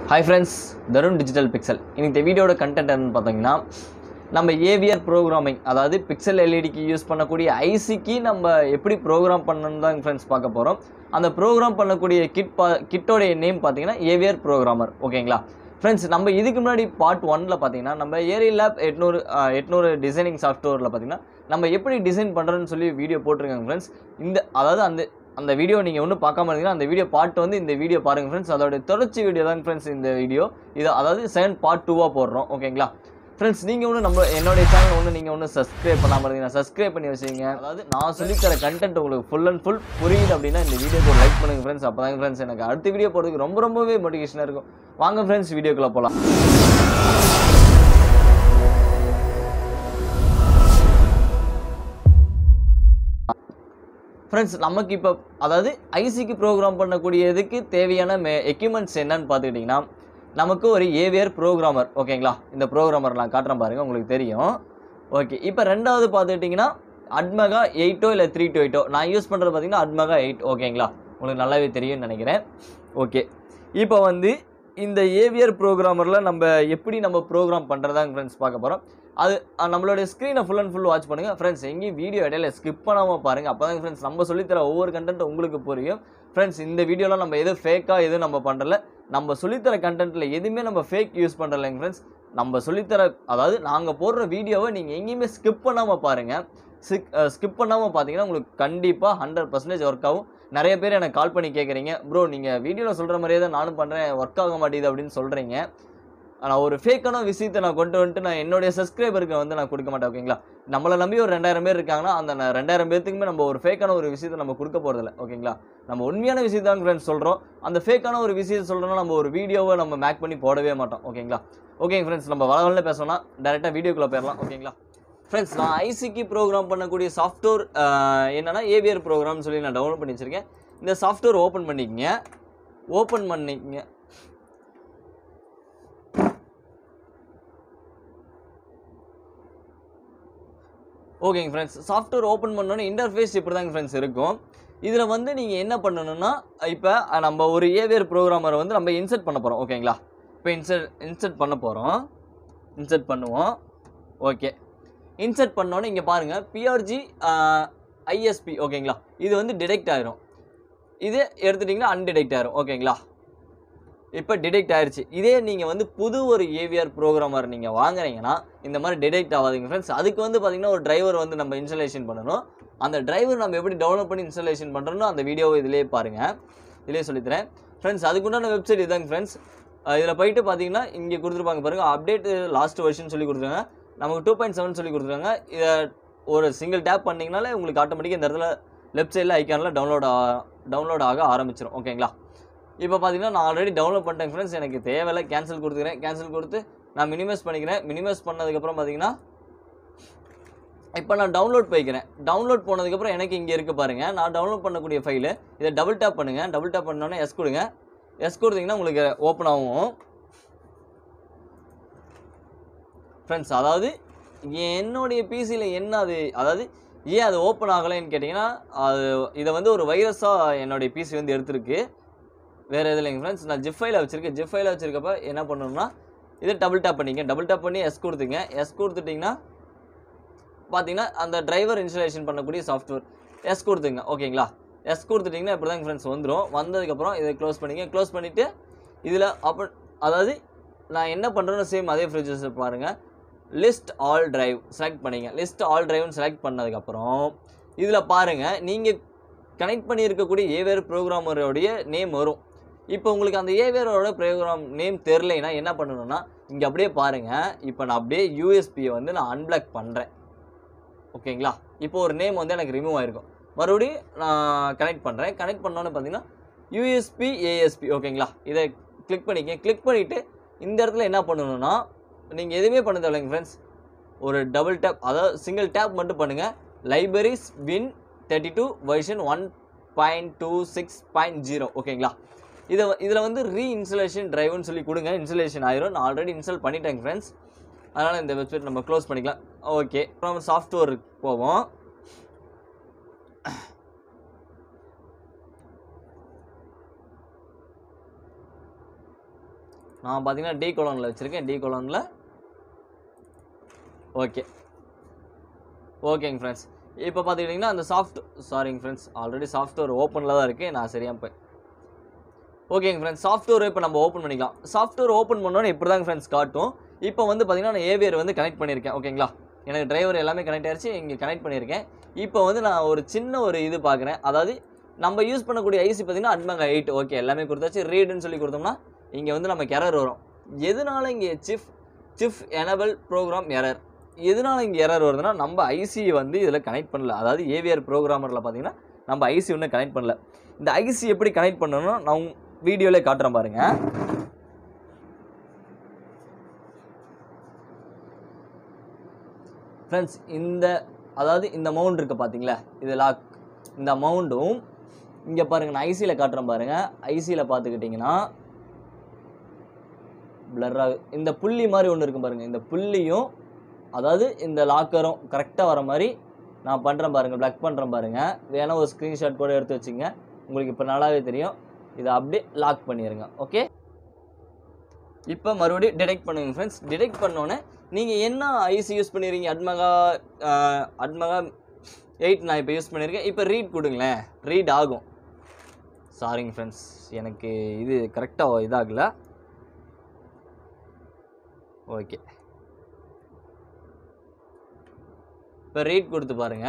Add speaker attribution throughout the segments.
Speaker 1: hi friends Tarun digital pixel இன்னைக்கு இந்த வீடியோட கண்டென்ட் என்னன்னு பார்த்தீங்கன்னா நம்ம ஏவிஆர் ப்ரோக்ராமிங் அதாவது பிக்சல் எல்இடிக்கு யூஸ் பண்ணக்கூடிய ஐசிக்கு நம்ம எப்படி ப்ரோக்ராம் பண்ணணும் தான் ஃப்ரெண்ட்ஸ் பார்க்க போகிறோம் அந்த ப்ரோக்ராம் பண்ணக்கூடிய கிட் பா கிட்டோடைய நேம் பார்த்தீங்கன்னா ஏவிஆர் ப்ரோக்ராமர் ஓகேங்களா ஃப்ரெண்ட்ஸ் நம்ம இதுக்கு முன்னாடி பார்ட் ஒன்ல பார்த்தீங்கன்னா நம்ம ஏரி லேப் எட்நூறு அஹ், எட்நூறு டிசைனிங் சாஃப்ட்வேரில் பார்த்தீங்கன்னா நம்ம எப்படி டிசைன் பண்ணுறோன்னு சொல்லி வீடியோ போட்டிருக்காங்க ஃப்ரெண்ட்ஸ் இந்த அதாவது அந்த அந்த வீடியோ நீங்கள் ஒன்றும் பார்க்காம இருந்தீங்கன்னா அந்த வீடியோ பார்ட் வந்து இந்த வீடியோ பாருங்கள் ஃப்ரெண்ட்ஸ் அதோட தொடர்ச்சி வீடியோ தான் ஃப்ரெண்ட்ஸ் இந்த வீடியோ இது அதாவது செகண்ட் பார்ட் டூவாக போடுறோம் ஓகேங்களா ஃப்ரெண்ட்ஸ் நீங்கள் ஒன்றும் நம்ம என்னுடைய சேனல் ஒன்று நீங்கள் ஒன்றும் சப்ஸ்கிரைப் பண்ணாமல் இருந்தீங்கன்னா சப்ஸ்கிரைப் பண்ணி வச்சுங்க அதாவது நான் சொல்லித்தர கண்டென்ட் உங்களுக்கு ஃபுல் அண்ட் ஃபுல் புரியுது அப்படின்னா இந்த வீடியோக்கு ஒரு லைக் பண்ணுங்க ஃப்ரெண்ட்ஸ் அப்போ தான் ஃப்ரெண்ட்ஸ் எனக்கு அடுத்த வீடியோ போடுறதுக்கு ரொம்ப ரொம்பவே மோட்டிவேஷனாக இருக்கும் வாங்க ஃப்ரெண்ட்ஸ் வீடியோக்குள்ளே போகலாம் ஃப்ரெண்ட்ஸ் நமக்கு இப்போ அதாவது ஐசிக்கு ப்ரோக்ராம் பண்ணக்கூடியதுக்கு தேவையான மே எக்யூப்மெண்ட்ஸ் என்னன்னு பார்த்துக்கிட்டிங்கன்னா நமக்கு ஒரு ஏவியர் ப்ரோக்ராமர் ஓகேங்களா இந்த ப்ரோக்ராமர் நான் காட்டுறேன் பாருங்கள் உங்களுக்கு தெரியும் ஓகே இப்போ ரெண்டாவது பார்த்துக்கிட்டிங்கன்னா அட்மகா எயிட்டோ இல்லை த்ரீ டூ எயிட்டோ நான் யூஸ் பண்ணுறது பார்த்தீங்கன்னா அட்மகா எயிட் ஓகேங்களா உங்களுக்கு நல்லாவே தெரியும்னு நினைக்கிறேன் ஓகே இப்போ வந்து இந்த ஏவியர் ப்ரோக்ராமரில் நம்ம எப்படி நம்ம ப்ரோக்ராம் பண்ணுறதாங்க ஃப்ரெண்ட்ஸ் பார்க்க போகிறோம் அது அஹ், நம்மளுடைய ஸ்க்ரீனை ஃபுல் அண்ட் ஃபுல் வாட்ச் பண்ணுங்கள் ஃப்ரெண்ட்ஸ் எங்கேயும் வீடியோ இடையில ஸ்கிப் பண்ணாமல் பாருங்கள் அப்போ தான் ஃப்ரெண்ட்ஸ் நம்ம சொல்லித்தர ஒவ்வொரு கண்டென்ட் உங்களுக்கு புரியும் ஃப்ரெண்ட்ஸ் இந்த வீடியோலாம் நம்ம எதுவும் ஃபேக்காக எதுவும் நம்ம பண்ணுறல நம்ம சொல்லித்தர கண்டென்ட்டில் எதுவுமே நம்ம ஃபேக் யூஸ் பண்ணுறலைங்க ஃப்ரெண்ட்ஸ் நம்ம சொல்லித்தர அதாவது நாங்கள் போடுற வீடியோவை நீங்கள் எங்கேயுமே ஸ்கிப் பண்ணாமல் பாருங்கள் ஸ்கிப் ஸ்கிப் பண்ணாமல் பார்த்தீங்கன்னா உங்களுக்கு கண்டிப்பாக ஹண்ட்ரட் பர்சன்டேஜ் ஒர்க் ஆகும் நிறைய பேர் எனக்கு கால் பண்ணி கேட்குறீங்க ப்ரோ நீங்கள் வீடியோவில் சொல்கிற மாதிரியே தான் நானும் பண்ணுறேன் ஒர்க் ஆக மாட்டேங்குது அப்படின்னு சொல்கிறீங்க ஆனால் ஒரு ஃபேக்கான விஷயத்தை நான் கொண்டு வந்துட்டு நான் என்னுடைய சப்ஸ்கிரைபருக்கு வந்து நான் கொடுக்க மாட்டேன் ஓகேங்களா நம்மளை நம்பி ஒரு ரெண்டாயிரம் பேர் இருக்காங்கன்னா அந்த ந- ரெண்டாயிரம் பேர்த்துக்குமே நம்ம ஒரு ஃபேக்கான ஒரு விஷயத்தை நம்ம கொடுக்க போகிறதில்ல ஓகேங்களா நம்ம உண்மையான விஷயத்தை தான் ஃப்ரெண்ட்ஸ் சொல்கிறோம் அந்த ஃபேக்கான ஒரு விஷயத்தை சொல்கிறோம்னா நம்ம ஒரு வீடியோவை நம்ம மேக் பண்ணி போடவே மாட்டோம் ஓகேங்களா ஓகேங்க ஃப்ரெண்ட்ஸ் நம்ம வளவல்ல பேசணும்னா டேரெக்டாக வீடியோக்குள்ளே போயிடலாம் ஓகேங்களா ஃப்ரெண்ட்ஸ் நான் ஐசிக்கு ப்ரோக்ராம் பண்ணக்கூடிய சாஃப்ட்வேர் என்னன்னா ஏவியர் ப்ரோக்ராம்னு சொல்லி நான் டவுன்லோட் பண்ணி வச்சிருக்கேன் இந்த சாஃப்ட்வேர் ஓப்பன் பண்ணிக்கங்க ஓப்பன் பண்ணிக்கங்க ஓகேங்க ஃப்ரெண்ட்ஸ் சாஃப்ட்வேர் ஓப்பன் பண்ணோன்னே இன்டர்ஃபேஸ் இப்படி தாங்க ஃப்ரெண்ட்ஸ் இருக்கும் இதில் வந்து நீங்கள் என்ன பண்ணணும்னா இப்போ நம்ம ஒரு ஏவியர் ப்ரோக்ராமரை வந்து நம்ம இன்சர்ட் பண்ண போகிறோம் ஓகேங்களா இப்போ இன்சர்ட் இன்சர்ட் பண்ண போகிறோம் இன்சர்ட் பண்ணுவோம் ஓகே இன்சர்ட் பண்ணோன்னே இங்கே பாருங்கள் பிஆர்ஜி ஐஎஸ்பி ஓகேங்களா இது வந்து டிடெக்ட் ஆயிரும் இது எடுத்துட்டிங்கன்னா அன்டிடெக்ட் ஆயிரும் ஓகேங்களா இப்போ டிடெக்ட் ஆயிருச்சு இதே நீங்கள் வந்து புது ஒரு ஏவிஆர் ப்ரோக்ராமர் நீங்கள் வாங்குறீங்கன்னா இந்த மாதிரி டிடெக்ட் ஆகாதீங்க ஃப்ரெண்ட்ஸ் அதுக்கு வந்து பார்த்தீங்கன்னா ஒரு டிரைவர் வந்து நம்ம இன்ஸ்டலேஷன் பண்ணணும் அந்த டிரைவர் நம்ம எப்படி டவுன்லோட் பண்ணி இன்ஸ்டலேஷன் பண்ணுறோன்னு அந்த வீடியோவை இதிலே பாருங்கள் இதிலே சொல்லித்தரேன் ஃப்ரெண்ட்ஸ் அதுக்குண்டான வெப்சைட் இதாங்க ஃப்ரெண்ட்ஸ் இதில் போயிட்டு பார்த்தீங்கன்னா இங்கே கொடுத்துருப்பாங்க பாருங்கள் அப்டேட் லாஸ்ட் வெர்ஷன் சொல்லி கொடுத்துருக்காங்க நமக்கு டூ பாயிண்ட் செவன் சொல்லி கொடுத்துருக்காங்க இதை ஒரு சிங்கிள் டேப் பண்ணிங்கனாலே உங்களுக்கு ஆட்டோமேட்டிக்காக இந்த இடத்துல லெஃப்ட் சைடில் ஐக்கானில் டவுன்லோட் டவுன்லோட் ஆக ஆரம்பிச்சிடும் ஓகேங்களா இப்போ பார்த்தீங்கன்னா நான் ஆல்ரெடி டவுன்லோட் பண்ணிட்டேன் ஃப்ரெண்ட்ஸ் எனக்கு தேவையில்லை கேன்சல் கொடுத்துக்கிறேன் கேன்சல் கொடுத்து நான் மினிமைஸ் பண்ணிக்கிறேன் மினிமைஸ் பண்ணதுக்கப்புறம் பார்த்தீங்கன்னா இப்போ நான் டவுன்லோட் போய்க்கிறேன் டவுன்லோட் போனதுக்கப்புறம் எனக்கு இங்கே இருக்குது பாருங்கள் நான் டவுன்லோட் பண்ணக்கூடிய ஃபைலு இதை டபுள் டேப் பண்ணுங்கள் டபுள் டேப் பண்ணோன்னே எஸ் கொடுங்க எஸ் கொடுத்தீங்கன்னா உங்களுக்கு ஓப்பன் ஆகும் ஃப்ரெண்ட்ஸ் அதாவது என்னுடைய பிசியில் என்ன அது அதாவது ஏன் அது ஓப்பன் ஆகலைன்னு கேட்டிங்கன்னா அது இதை வந்து ஒரு வைரஸாக என்னுடைய பிசி வந்து எடுத்திருக்கு வேறு எதுவும் இல்லைங்க ஃப்ரெண்ட்ஸ் நான் ஜிப் ஃபைல வச்சிருக்கேன் ஜிப் ஃபைல வச்சிருக்கப்ப என்ன பண்ணணும்னா இதை டபுள் டேப் பண்ணிங்க டபுள் டேப் பண்ணி எஸ் கொடுத்துங்க எஸ் கொடுத்துட்டிங்கன்னா பார்த்தீங்கன்னா அந்த டிரைவர் இன்ஸ்டலேஷன் பண்ணக்கூடிய சாஃப்ட்வேர் எஸ் கொடுத்துங்க ஓகேங்களா எஸ் கொடுத்துட்டிங்கன்னா இப்படி தாங்க ஃப்ரெண்ட்ஸ் வந்துடும் வந்ததுக்கப்புறம் இதை க்ளோஸ் பண்ணிங்க க்ளோஸ் பண்ணிவிட்டு இதில் அப்போ அதாவது நான் என்ன பண்ணுறேன்னு சேம் அதே ஃப்ரிட்ஜஸ் பாருங்கள் லிஸ்ட் ஆல் டிரைவ் செலக்ட் பண்ணிங்க லிஸ்ட் ஆல் டிரைவ்னு செலக்ட் பண்ணதுக்கப்புறம் இதில் பாருங்கள் நீங்கள் கனெக்ட் பண்ணியிருக்கக்கூடிய ஏவேர் ப்ரோக்ராமரோடைய நேம் வரும் இப்போ உங்களுக்கு அந்த ஏவேரோட ப்ரோக்ராம் நேம் தெரிலைன்னா என்ன பண்ணணும்னா இங்கே அப்படியே பாருங்கள் இப்போ நான் அப்படியே யூஎஸ்பியை வந்து நான் அன்பிளாக் பண்ணுறேன் ஓகேங்களா இப்போ ஒரு நேம் வந்து எனக்கு ரிமூவ் ஆயிருக்கும் மறுபடியும் நான் கனெக்ட் பண்ணுறேன் கனெக்ட் பண்ணோன்னு பார்த்தீங்கன்னா யூஎஸ்பி ஏஎஸ்பி ஓகேங்களா இதை கிளிக் பண்ணிக்க கிளிக் பண்ணிவிட்டு இந்த இடத்துல என்ன பண்ணணும்னா நீங்கள் எதுவுமே பண்ண தேவையில்லைங்க ஃப்ரெண்ட்ஸ் ஒரு டபுள் டேப் அதாவது சிங்கிள் டேப் மட்டும் பண்ணுங்கள் libraries win thirty two version one point two six point zero ஓகேங்களா இதை இதில் வந்து ரீ இன்ஸ்டலேஷன் டிரைவ்னு சொல்லி கொடுங்க இன்ஸ்டலேஷன் ஆயிரும் நான் ஆல்ரெடி இன்ஸ்டால் பண்ணிட்டேங்க ஃப்ரெண்ட்ஸ் அதனால் இந்த வெப்சைட் நம்ம க்ளோஸ் பண்ணிக்கலாம் ஓகே நம்ம சாஃப்ட்வேருக்கு போவோம் நான் பார்த்தீங்கன்னா டி கொலோனில் வச்சுருக்கேன் டி கொலோனில் ஓகே ஓகேங்க ஃப்ரெண்ட்ஸ் இப்போ பார்த்துக்கிட்டிங்கன்னா அந்த சாஃப்ட் சாரிங்க ஃப்ரெண்ட்ஸ் ஆல்ரெடி சாஃப்ட்வேர் ஓப்பனில் தான் இருக்குது நான் சரியாக போய் ஓகேங்க ஃப்ரெண்ட்ஸ் சாஃப்ட்வேர் இப்போ நம்ம ஓப்பன் பண்ணிக்கலாம் சாஃப்ட்வேர் ஓப்பன் பண்ணோன்னே இப்படி தாங்க ஃப்ரெண்ட்ஸ் காட்டும் இப்போ வந்து பார்த்தீங்கன்னா நான் ஏவியர் வந்து கனெக்ட் பண்ணியிருக்கேன் ஓகேங்களா எனக்கு டிரைவர் எல்லாமே கனெக்ட் ஆயிடுச்சு இங்கே கனெக்ட் பண்ணியிருக்கேன் இப்போ வந்து நான் ஒரு சின்ன ஒரு இது பார்க்குறேன் அதாவது நம்ம யூஸ் பண்ணக்கூடிய ஐசி பார்த்தீங்கன்னா அட்மங்க எயிட் ஓகே எல்லாமே கொடுத்தாச்சு ரீடுன்னு சொல்லி கொடுத்தோம்னா இங்கே வந்து நமக்கு எரர் வரும் எதனால இங்கே chip chip enable program error எதனால இங்கே எரர் வருதுன்னா நம்ம ஐசி வந்து இதில் கனெக்ட் பண்ணல அதாவது ஏவிஆர் ப்ரோக்ராமரில் பார்த்தீங்கன்னா நம்ம ஐசி ஒன்றும் கனெக்ட் பண்ணல இந்த ஐசி எப்படி கனெக்ட் பண்ணணும்னா நான் வீடியோவில் காட்டுறேன் பாருங்க ஃப்ரெண்ட்ஸ் இந்த அதாவது இந்த மவுண்ட் இருக்குது பார்த்தீங்களா இது லாக் இந்த மவுண்டும் இங்கே பாருங்க நான் ஐசியில் காட்டுறேன் பாருங்க ஐசியில் பார்த்துக்கிட்டிங்கன்னா blur ஆகு இந்த புள்ளி மாதிரி ஒன்று இருக்கும் பாருங்க இந்த புள்ளியும் அதாவது இந்த லாக்கரும் கரெக்டாக வர மாதிரி நான் பண்ணுறேன் பாருங்க ப்ளக் பண்ணுறேன் பாருங்க வேணா ஒரு ஸ்க்ரீன்ஷாட் கூட எடுத்து வச்சுங்க உங்களுக்கு இப்போ நல்லாவே தெரியும் இதை அப்படியே லாக் பண்ணிடுங்க ஓகே இப்போ மறுபடியும் டிடெக்ட் பண்ணுங்க ஃப்ரெண்ட்ஸ் டிடெக்ட் பண்ணோன்னே நீங்கள் என்ன ஐசி யூஸ் பண்ணிடுறீங்க அட்மகா அட்மகா எயிட் நான் இப்போ யூஸ் பண்ணியிருக்கேன் இப்போ ரீட் கொடுங்களேன் ரீட் ஆகும் சாரிங்க ஃப்ரெண்ட்ஸ் எனக்கு இது கரெக்டாக இதாகல ஓகே இப்போ ரீட் கொடுத்து பாருங்க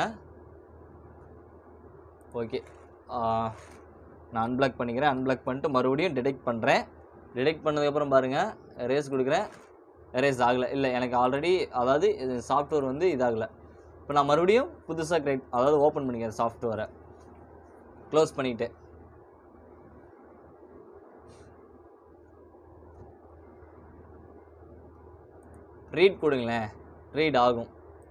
Speaker 1: ஓகே நான் அன்பிளாக் பண்ணிக்கிறேன் அன்பிளாக் பண்ணிட்டு மறுபடியும் டிடெக்ட் பண்ணுறேன் டிடெக்ட் பண்ணதுக்கப்புறம் பாருங்கள் எரேஸ் கொடுக்குறேன் எரேஸ் ஆகலை இல்லை எனக்கு ஆல்ரெடி அதாவது இது சாஃப்ட்வேர் வந்து இதாகலை இப்போ நான் மறுபடியும் புதுசாக கிரியேட் அதாவது ஓப்பன் பண்ணிக்கிறேன் சாஃப்ட்வேரை க்ளோஸ் பண்ணிவிட்டு ரீட் கொடுங்களேன் ரீட் ஆகும்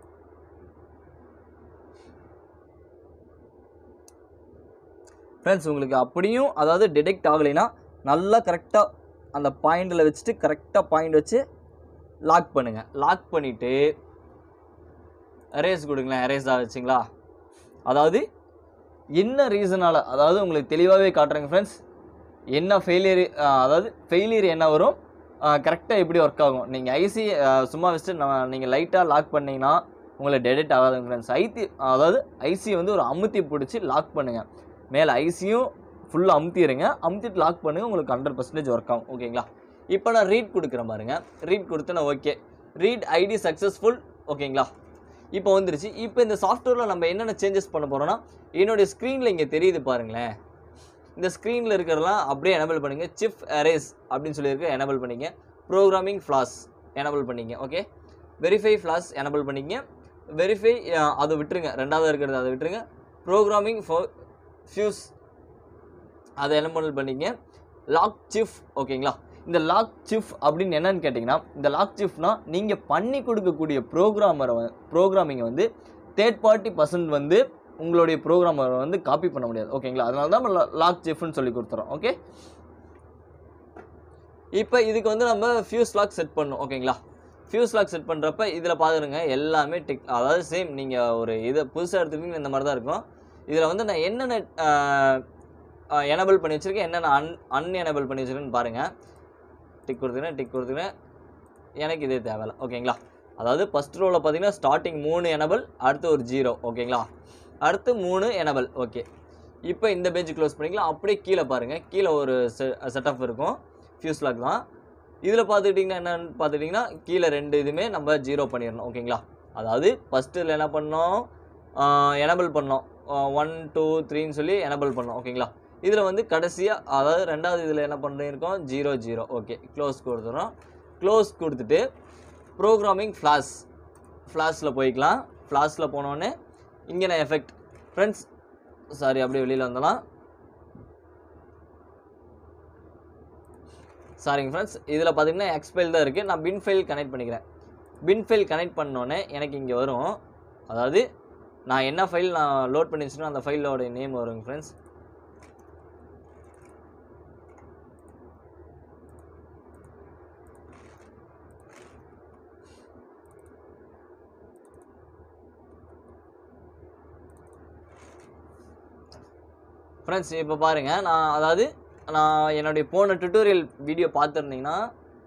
Speaker 1: ஃப்ரெண்ட்ஸ் உங்களுக்கு அப்படியும் அதாவது டிடெக்ட் ஆகலைன்னா நல்லா கரெக்டாக அந்த பாயிண்டில் வச்சுட்டு கரெக்டாக பாயிண்ட் வச்சு லாக் பண்ணுங்கள் லாக் பண்ணிவிட்டு எரேஸ் கொடுங்களேன் எரேஸ் ஆகிடுச்சிங்களா அதாவது என்ன ரீசனால் அதாவது உங்களுக்கு தெளிவாகவே காட்டுறேங்க ஃப்ரெண்ட்ஸ் என்ன ஃபெயிலியர் அதாவது ஃபெயிலியர் என்ன வரும் கரெக்டாக எப்படி ஒர்க் ஆகும் நீங்கள் ஐசி சும்மா வச்சுட்டு நான் நீங்கள் லைட்டாக லாக் பண்ணீங்கன்னா உங்களை டெடெக்ட் ஆகாதுங்க ஃப்ரெண்ட்ஸ் ஐசி அதாவது ஐசி வந்து ஒரு அமுத்தி பிடிச்சி லாக் பண்ணுங்கள் மேலே ஐசியும் ஃபுல்லாக அமுத்திடுங்க அமுத்திட்டு லாக் பண்ணுங்க உங்களுக்கு ஹண்ட்ரட் பர்சன்டேஜ் ஒர்க் ஆகும் ஓகேங்களா இப்போ நான் ரீட் கொடுக்குறேன் பாருங்க ரீட் கொடுத்து நான் ஓகே ரீட் ஐடி சக்ஸஸ்ஃபுல் ஓகேங்களா இப்போ வந்துருச்சு இப்போ இந்த சாஃப்ட்வேரில் நம்ம என்னென்ன சேஞ்சஸ் பண்ண போகிறோம்னா என்னுடைய ஸ்க்ரீனில் இங்கே தெரியுது பாருங்களேன் இந்த ஸ்க்ரீனில் இருக்கிறதெல்லாம் அப்படியே எனபிள் பண்ணுங்க சிஃப் அரேஸ் அப்படின்னு சொல்லியிருக்க எனபிள் பண்ணிங்க ப்ரோக்ராமிங் ஃப்ளாஸ் எனபிள் பண்ணிங்க ஓகே வெரிஃபை ஃப்ளாஸ் எனபிள் பண்ணிங்க வெரிஃபை அதை விட்டுருங்க ரெண்டாவது இருக்கிறது அதை விட்டுருங்க ப்ரோக்ராமிங் ஃபியூஸ் அதை எனபிள் பண்ணிங்க லாக் சிஃப் ஓகேங்களா இந்த லாக் சிஃப் அப்படின்னு என்னன்னு கேட்டிங்கன்னா இந்த லாக் சிஃப்னா நீங்கள் பண்ணி கொடுக்கக்கூடிய ப்ரோக்ராமரை ப்ரோக்ராமிங்கை வந்து தேர்ட் பார்ட்டி பர்சன்ட் வந்து உங்களுடைய ப்ரோக்ராமரை வந்து காப்பி பண்ண முடியாது ஓகேங்களா அதனால தான் நம்ம லாக் சிஃப்னு சொல்லி கொடுத்துறோம் ஓகே இப்போ இதுக்கு வந்து நம்ம ஃபியூஸ் லாக் செட் பண்ணணும் ஓகேங்களா ஃபியூஸ் லாக் செட் பண்ணுறப்ப இதில் பார்த்துருங்க எல்லாமே டிக் அதாவது சேம் நீங்கள் ஒரு இதை புதுசாக எடுத்துக்கிட்டீங்கன்னா இந்த மாதிரி தான் இருக்கும் இதில் வந்து நான் என்னென்ன எனபிள் பண்ணி வச்சுருக்கேன் என்னென்ன அன் அன்எனபிள் பண்ணி வச்சுருக்கேன்னு பாருங்கள் டிக் கொடுத்துக்கிறேன் டிக் கொடுத்துக்கிறேன் எனக்கு இதே தேவையில்ல ஓகேங்களா அதாவது ஃபஸ்ட் ரோவில் பார்த்தீங்கன்னா ஸ்டார்டிங் மூணு எனபிள் அடுத்து ஒரு ஜீரோ ஓகேங்களா அடுத்து மூணு எனபிள் ஓகே இப்போ இந்த பேஜ் க்ளோஸ் பண்ணிக்கலாம் அப்படியே கீழே பாருங்கள் கீழே ஒரு செட்டப் இருக்கும் ஃபியூஸ் லாக் தான் இதில் பார்த்துக்கிட்டிங்கன்னா என்னன்னு பார்த்துக்கிட்டிங்கன்னா கீழே ரெண்டு இதுவுமே நம்ம ஜீரோ பண்ணிடணும் ஓகேங்களா அதாவது ஃபஸ்ட்டில் என்ன பண்ணோம் எனபிள் பண்ணோம் ஒன் டூ த்ரீன்னு சொல்லி எனபிள் பண்ணோம் ஓகேங்களா இதில் வந்து கடைசியாக அதாவது ரெண்டாவது இதில் என்ன பண்ணியிருக்கோம் ஜீரோ ஜீரோ ஓகே க்ளோஸ் கொடுத்துறோம் க்ளோஸ் கொடுத்துட்டு ப்ரோக்ராமிங் ஃப்ளாஷ் ஃப்ளாஷில் போய்க்கலாம் ஃப்ளாஷில் போனோடனே இங்கே நான் எஃபெக்ட் ஃப்ரெண்ட்ஸ் சாரி அப்படியே வெளியில் வந்தலாம் சாரிங்க ஃப்ரெண்ட்ஸ் இதில் பார்த்தீங்கன்னா எக்ஸ்பைல் தான் இருக்குது நான் பின் ஃபைல் கனெக்ட் பண்ணிக்கிறேன் பின் ஃபைல் கனெக்ட் பண்ணோன்னே எனக்கு இங்கே வரும் அதாவது நான் என்ன ஃபைல் நான் லோட் பண்ணி வச்சுருக்கேன் அந்த ஃபைலோட நேம் வருங்க ஃப்ரெண்ட்ஸ் ஃப்ரெண்ட்ஸ் இப்போ பாருங்கள் நான் அதாவது நான் என்னுடைய போன டுட்டோரியல் வீடியோ பார்த்துருந்தீங்கன்னா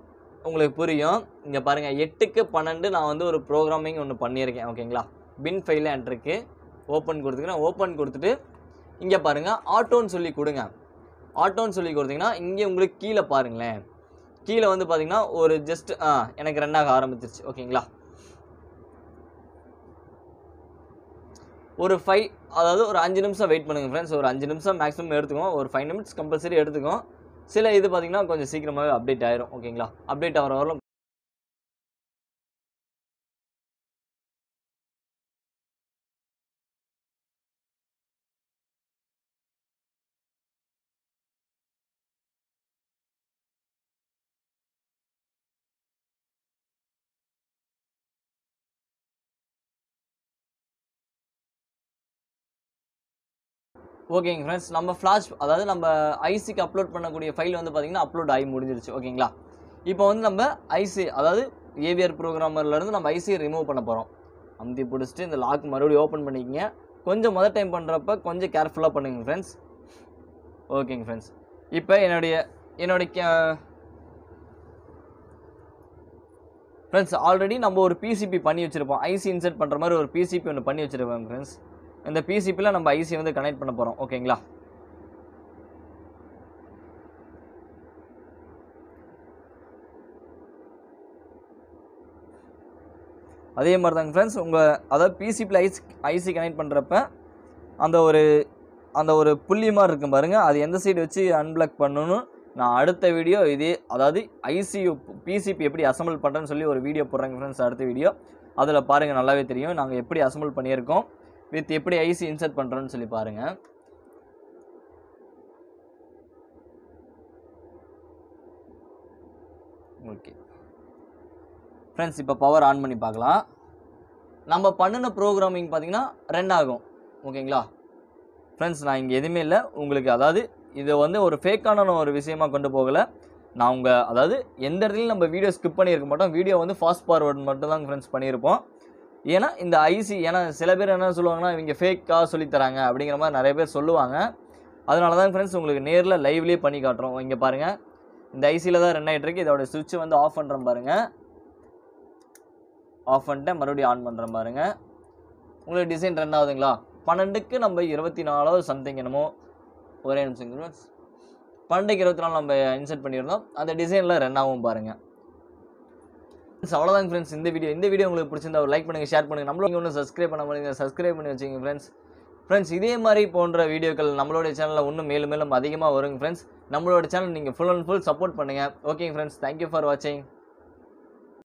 Speaker 1: உங்களுக்கு புரியும் இங்கே பாருங்கள் எட்டுக்கு பன்னெண்டு நான் வந்து ஒரு ப்ரோக்ராமிங் ஒன்று பண்ணியிருக்கேன் ஓகேங்களா பின் ஃபைலில் என்ட்ருக்கு ஓப்பன் கொடுத்துக்கிறேன் ஓப்பன் கொடுத்துட்டு இங்கே பாருங்கள் ஆட்டோன்னு சொல்லி கொடுங்க ஆட்டோன்னு சொல்லி கொடுத்தீங்கன்னா இங்கே உங்களுக்கு கீழே பாருங்களேன் கீழே வந்து பார்த்தீங்கன்னா ஒரு ஜஸ்ட் ஆ எனக்கு ரெண்டாக ஆரம்பிச்சிருச்சு ஓகேங்களா ஒரு ஃபைவ் அதாவது ஒரு அஞ்சு நிமிஷம் வெயிட் பண்ணுங்கள் ஃப்ரெண்ட்ஸ் ஒரு அஞ்சு நிமிஷம் மேக்ஸிமம் எடுத்துக்கோம் ஒரு ஃபைவ் நிமிட்ஸ் கம்பல்சரி எடுத்துக்கோம் சில இது பார்த்தீங்கன்னா கொஞ்சம் சீக்கிரமாகவே அப்டேட் ஆயிரும் ஓகேங்களா அப்டேட் ஆகிற வரலும் ஓகேங்க ஃப்ரெண்ட்ஸ் நம்ம ஃப்ளாஷ் அதாவது நம்ம ஐசிக்கு அப்லோட் பண்ணக்கூடிய ஃபைல் வந்து பார்த்தீங்கன்னா அப்லோட் ஆகி முடிஞ்சிருச்சு ஓகேங்களா இப்போ வந்து நம்ம ஐசி அதாவது ஏவிஆர் ப்ரோக்ராமர்லேருந்து நம்ம ஐசியை ரிமூவ் பண்ண போகிறோம் அமுத்தி பிடிச்சிட்டு இந்த லாக் மறுபடியும் ஓப்பன் பண்ணிக்கங்க கொஞ்சம் முதல் டைம் பண்ணுறப்ப கொஞ்சம் கேர்ஃபுல்லாக பண்ணுங்க ஃப்ரெண்ட்ஸ் ஓகேங்க ஃப்ரெண்ட்ஸ் இப்போ என்னுடைய என்னுடைய ஃப்ரெண்ட்ஸ் ஆல்ரெடி நம்ம ஒரு பிசிபி பண்ணி வச்சுருப்போம் ஐசி இன்சர்ட் பண்ணுற மாதிரி ஒரு பிசிபி ஒன்று பண்ணி வச்சுருப்போம் ஃப்ரெண்ட்ஸ் இந்த பிசிபியில் நம்ம ஐசி வந்து கனெக்ட் பண்ண போகிறோம் ஓகேங்களா அதே மாதிரி தாங்க ஃப்ரெண்ட்ஸ் உங்கள் அதாவது பிசிபியில் ஐசி ஐசி கனெக்ட் பண்ணுறப்ப அந்த ஒரு அந்த ஒரு புள்ளி மாதிரி இருக்கும் பாருங்கள் அது எந்த சைடு வச்சு அன்பிளாக் பண்ணணும் நான் அடுத்த வீடியோ இதே அதாவது ஐசி பிசிபி எப்படி அசம்பிள் பண்ணுறேன்னு சொல்லி ஒரு வீடியோ போடுறேங்க ஃப்ரெண்ட்ஸ் அடுத்த வீடியோ அதில் பாருங்கள் நல்லாவே தெரியும் நாங்கள் எப்படி அசம்பிள் பண்ணியிருக்கோம் வித் எப்படி ஐசி இன்சர்ட் பண்ணுறோன்னு சொல்லி பாருங்கள் ஓகே ஃப்ரெண்ட்ஸ் இப்போ பவர் ஆன் பண்ணி பார்க்கலாம் நம்ம பண்ணின ப்ரோக்ராமிங் பார்த்தீங்கன்னா ரன் ஆகும் ஓகேங்களா ஃப்ரெண்ட்ஸ் நான் இங்கே எதுவுமே இல்லை உங்களுக்கு அதாவது இது வந்து ஒரு ஃபேக்கான ஒரு விஷயமா கொண்டு போகலை நான் உங்கள் அதாவது எந்த இடத்துலையும் நம்ம வீடியோ ஸ்கிப் பண்ணியிருக்க மாட்டோம் வீடியோ வந்து ஃபாஸ்ட் ஃபார்வர்ட் மட்டும் தான் ஃப்ரெண்ட்ஸ் பண்ணியிருப்போம் ஏன்னா இந்த ஐசி ஏன்னா சில பேர் என்ன சொல்லுவாங்கன்னா இவங்க ஃபேக்காக சொல்லித்தராங்க அப்படிங்கிற மாதிரி நிறைய பேர் சொல்லுவாங்க அதனால தான் ஃப்ரெண்ட்ஸ் உங்களுக்கு நேரில் லைவ்லேயே பண்ணி காட்டுறோம் இங்கே பாருங்கள் இந்த ஐசியில் தான் ரன் ஆகிட்டு இருக்கு இதோட சுவிட்ச் வந்து ஆஃப் பண்ணுறேன் பாருங்கள் ஆஃப் பண்ணிட்டேன் மறுபடியும் ஆன் பண்ணுறேன் பாருங்கள் உங்களுக்கு டிசைன் ரன் ஆகுதுங்களா பன்னெண்டுக்கு நம்ம இருபத்தி நாலாவது சம்திங் என்னமோ ஒரே நிமிஷம் ஃப்ரெண்ட்ஸ் பன்னெண்டுக்கு இருபத்தி நாலு நம்ம இன்சர்ட் பண்ணியிருந்தோம் அந்த டிசைனில் ரன் ஆகும் பாருங்கள் ஃப்ரெண்ட்ஸ் அவ்வளோதாங்க ஃப்ரெண்ட்ஸ் இந்த வீடியோ இந்த வீடியோ உங்களுக்கு பிடிச்சிருந்தா ஒரு லைக் பண்ணுங்கள் ஷேர் பண்ணுங்கள் நம்மளும் ஒன்றும் சப்ஸ்கிரைப் பண்ண பண்ணுங்க சப்ஸ்கிரைப் பண்ணி வச்சுங்க ஃப்ரெண்ட்ஸ் ஃப்ரெண்ட்ஸ் இதே மாதிரி போன்ற வீடியோக்கள் நம்மளோட சேனலில் இன்னும் மேலும் மேலும் அதிகமாக வருங்க ஃப்ரெண்ட்ஸ் நம்மளோட சேனல் நீங்கள் ஃபுல் அண்ட் ஃபுல் சப்போர்ட் பண்ணுங்கள் ஓகேங்க ஃப்ரெண்ட்ஸ் தேங்க்யூ ஃபார் வாட்சிங்